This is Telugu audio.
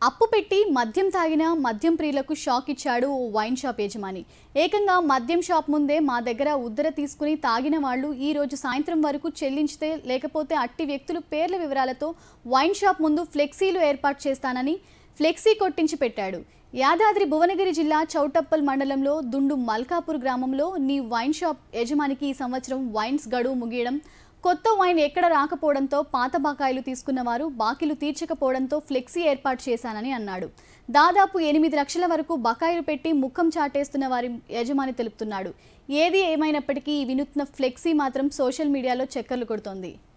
అప్పు పెట్టి మద్యం తాగిన మద్యం ప్రియులకు షాక్ ఇచ్చాడు ఓ వైన్ షాప్ యజమాని ఏకంగా మద్యం షాప్ ముందే మా దగ్గర ఉద్దర తీసుకుని తాగిన వాళ్ళు ఈ రోజు సాయంత్రం వరకు చెల్లించితే లేకపోతే అట్టి వ్యక్తులు పేర్ల వివరాలతో వైన్ షాప్ ముందు ఫ్లెక్సీలు ఏర్పాటు చేస్తానని ఫ్లెక్సీ కొట్టించి పెట్టాడు యాదాద్రి భువనగిరి జిల్లా చౌటప్పల్ మండలంలో దుండు మల్కాపూర్ గ్రామంలో నీ వైన్ షాప్ యజమానికి ఈ సంవత్సరం వైన్స్ గడువు ముగియడం కొత్త వైన్ ఎక్కడ రాకపోవడంతో పాత బకాయిలు తీసుకున్న వారు బాకీలు తీర్చకపోవడంతో ఫ్లెక్సీ ఏర్పాటు చేశానని అన్నాడు దాదాపు ఎనిమిది లక్షల వరకు బకాయిలు పెట్టి ముఖం చాటేస్తున్న వారి యజమాని తెలుపుతున్నాడు ఏది ఏమైనప్పటికీ ఈ వినూత్న ఫ్లెక్సీ మాత్రం సోషల్ మీడియాలో చక్కర్లు కొడుతోంది